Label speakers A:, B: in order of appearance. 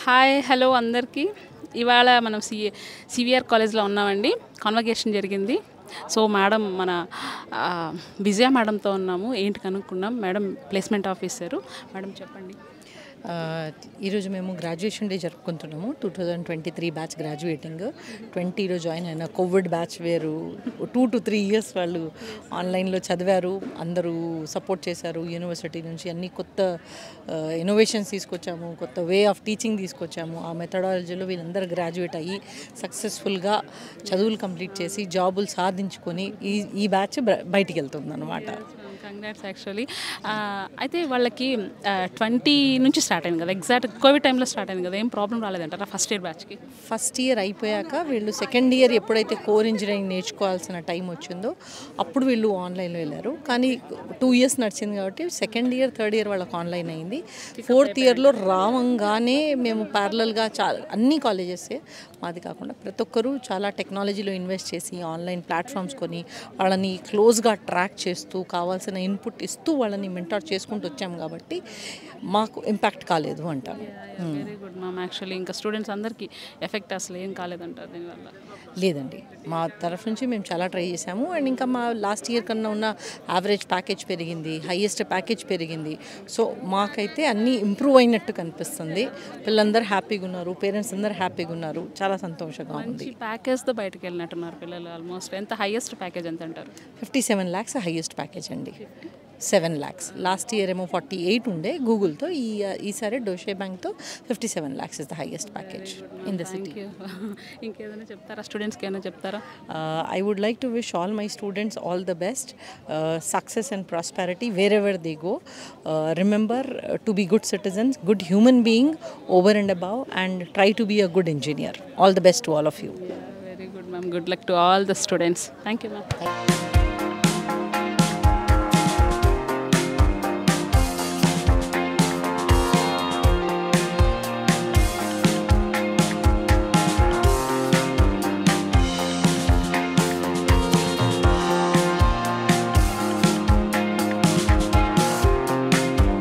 A: Hi hello అందరికీ ఇవాళ మనం సి సివిఆర్ కాలేజ్లో ఉన్నామండి కాన్వకేషన్ జరిగింది సో మేడం మన ఆ, విజయ మేడంతో ఉన్నాము ఏంటి కనుక్కున్నాం మేడం ప్లేస్మెంట్ ఆఫీసరు మేడం చెప్పండి
B: ఆ, ఈరోజు మేము గ్రాడ్యుయేషన్ డే జరుపుకుంటున్నాము two thousand twenty three batch graduating ట్వంటీలో జాయిన్ అయిన కోవిడ్ బ్యాచ్ వేరు టూ టు త్రీ ఇయర్స్ వాళ్ళు ఆన్లైన్లో చదివారు అందరూ సపోర్ట్ చేశారు యూనివర్సిటీ నుంచి అన్ని కొత్త ఇన్నోవేషన్స్ తీసుకొచ్చాము కొత్త వే ఆఫ్ టీచింగ్ తీసుకొచ్చాము ఆ మెథడాలజీలో వీళ్ళందరూ గ్రాడ్యుయేట్ అయ్యి సక్సెస్ఫుల్గా చదువులు కంప్లీట్ చేసి జాబులు సాధించుకొని ఈ ఈ బ్యాచ్ బయటికి వెళ్తుంది అనమాట
A: కంగ్రాట్స్ యాక్చువల్లీ అయితే వాళ్ళకి ట్వంటీ నుంచి స్టార్ట్ అయింది కదా ఎగ్జాక్ట్ కోవిడ్ టైంలో స్టార్ట్ అయింది కదా ఏం ప్రాబ్లం రాలేదంటారా ఫస్ట్ ఇయర్ బ్యాచ్కి
B: ఫస్ట్ ఇయర్ అయిపోయాక వీళ్ళు సెకండ్ ఇయర్ ఎప్పుడైతే కోర్ ఇంజనీరింగ్ నేర్చుకోవాల్సిన టైం వచ్చిందో అప్పుడు వీళ్ళు ఆన్లైన్లో వెళ్ళారు కానీ టూ ఇయర్స్ నడిచింది కాబట్టి సెకండ్ ఇయర్ థర్డ్ ఇయర్ వాళ్ళకి ఆన్లైన్ అయింది ఫోర్త్ ఇయర్లో రావంగానే మేము ప్యారలల్గా చాలా అన్ని కాలేజెసే మాది కాకుండా ప్రతి ఒక్కరూ చాలా టెక్నాలజీలో ఇన్వెస్ట్ చేసి ఆన్లైన్ ప్లాట్ఫామ్స్ కొని వాళ్ళని క్లోజ్గా ట్రాక్ చేస్తూ కావాల్సిన ఇన్పుట్ ఇస్తూ వాళ్ళని మెంటార్ చేసుకుంటూ వచ్చాం కాబట్టి మాకు ఇంపాక్ట్ కాలేదు అంటాను
A: వెరీ గుడ్ మ్యామ్ యాక్చువల్లీ ఇంకా స్టూడెంట్స్ అందరికీ ఎఫెక్ట్ అసలు ఏం కాలేదంటారు దీనివల్ల
B: లేదండి మా తరఫు నుంచి మేము చాలా ట్రై చేసాము అండ్ ఇంకా మా లాస్ట్ ఇయర్ కన్నా ఉన్న యావరేజ్ ప్యాకేజ్ పెరిగింది హైయెస్ట్ ప్యాకేజ్ పెరిగింది సో మాకైతే అన్నీ ఇంప్రూవ్ అయినట్టు కనిపిస్తుంది పిల్లలందరూ హ్యాపీగా ఉన్నారు పేరెంట్స్ అందరూ హ్యాపీగా ఉన్నారు చాలా సంతోషంగా ఉంది
A: మంచి ప్యాకేజ్తో బయటకు వెళ్ళినట్టున్నారు పిల్లలు ఆల్మోస్ట్ ఎంత హైయెస్ట్ ప్యాకేజ్ ఎంత అంటారు
B: fifty seven lakhs highest package అండి సెవెన్ ల్యాక్స్ లాస్ట్ ఇయర్ ఏమో ఫార్టీ ఎయిట్ ఉండే గూగుల్తో ఈ ఈసారి డోషే బ్యాంక్తో fifty seven lakhs is the highest package in the city
A: thank you ఇంకేదైనా చెప్తారా స్టూడెంట్స్కి ఏమైనా చెప్తారా
B: Uh, I would like to wish all my students all the best, uh, success and prosperity wherever they go. Uh, remember uh, to be good citizens, good human being over and above, and try to be a good engineer. All the best to all of you.
A: Very good ma'am good luck to all the students thank you ma'am